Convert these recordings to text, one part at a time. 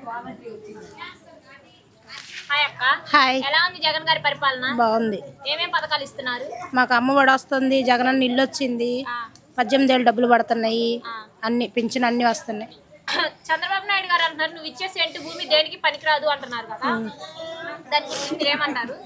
Hi అక్క hi ఎలా ఉంది జగన్ గారి పరిపాలన బాగుంది ఏమేం పథకాలు ఇస్తున్నారు మాకు అమ్మఒడి వస్తుంది జగనన్న ఇల్లు వచ్చింది ఆ, పద్దెనిమిది ఏళ్ళు డబ్బులు పడుతున్నాయి ఆ. అన్ని పింఛన్ అన్ని వస్తున్నాయి చంద్రబాబు నాయుడు గారు అంటున్నారు నువ్వు ఇచ్చే సెంటు భూమి దేనికి పనికిరాదు అంటున్నారు కదా దాని గురించి మీరు ఏమంటారు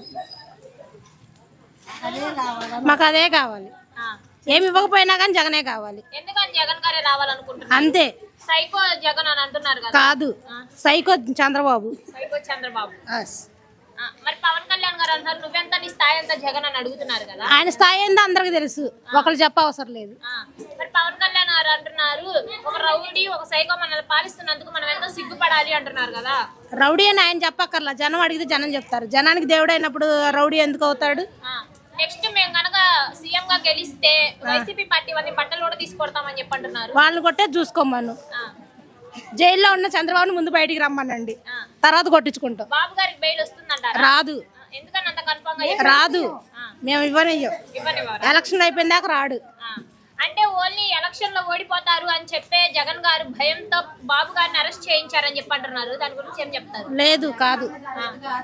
మాకు అదే కావాలి ఆ, ఏమి ఇవ్వకపోయినా కానీ జగనే కావాలి ఎందుకని జగన్ గారే రావాలనుకుంటున్నారు అంతే సైకో జగన్ అని అంటున్నారు కదా కాదు సైకో చంద్రబాబు సైకో చంద్రబాబు అస్. ఆ, మరి పవన్ కళ్యాణ్ గారు అంటున్నారు నువ్వెంత నీ స్థాయి ఎంత జగన్ అని అడుగుతున్నారు కదా ఆయన స్థాయి ఏందో అందరికి తెలుసు ఒకళ్ళు చెప్పవసరం లేదు ఆ, మరి పవన్ కళ్యాణ్ గారు అంటున్నారు ఒక రౌడీ ఒక సైకో మనల్ని పాలిస్తున్నందుకు మనం ఎంతో సిగ్గుపడాలి అంటున్నారు కదా రౌడీ అని ఆయన చెప్పక్కర్లా జనం అడిగితే జనం చెప్తారు జనానికి దేవుడు అయినప్పుడు రౌడీ ఎందుకు అవుతాడు నెక్స్ట్ మేము కనుక సీఎం గా గెలిస్తే వైసీపీ పార్టీ వాళ్ళని బట్టలు కూడా తీసుకొడతామని చెప్పి అంటున్నారు వాళ్ళని కొట్టే చూసుకోమను ఆ, జైల్లో ఉన్న చంద్రబాబుని ముందు బయటికి రమ్మనండి ఆ. తర్వాత కొట్టించుకుంటాం బాబు గారికి బెయిల్ వస్తుందంటారా రాదు ఆ, ఎందుకని అంత కన్ఫర్మ్ గా రాదు మేము ఇవ్వనియ్యం ఇవ్వనివ్వరా ఎలక్షన్ అయిపోయిన దాకా రాడు ఆ, అంటే ఓన్లీ ఎలక్షన్ లో ఓడిపోతారు అని చెప్పే జగన్ గారు భయంతో బాబు గారిని అరెస్ట్ చేయించారని చెప్పి అంటున్నారు దాని గురించి ఏం చెప్తారు లేదు కాదు ఆ.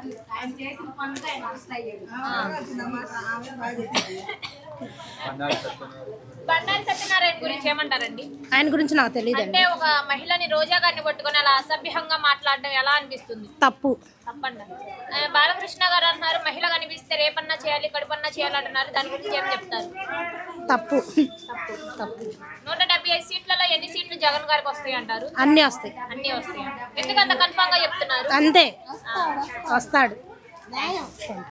బండారి సత్యనారాయణ గురించి ఏమంటారండి ఆయన గురించి నాకు తెలియదండి అంటే ఒక మహిళని రోజా గారిని పట్టుకొని అలా అసభ్యంగా మాట్లాడడం ఎలా అనిపిస్తుంది తప్పు తప్పండి ఆ, బాలకృష్ణ గారు అన్నారు మహిళ కనిపిస్తే రేపన్నా చేయాలి కడుపన్నా చేయాలి అంటున్నారు దాని గురించి ఏం చెప్తారు తప్పు తప్పు తప్పు నూట డెబ్బై ఐదు సీట్లలో ఎన్ని సీట్లు జగన్ గారికి వస్తాయి అంటారు అన్నీ వస్తాయి అన్ని వస్తాయి ఎందుకు అంత కన్ఫామ్ గా చెప్తున్నారు అంతే వస్తాడు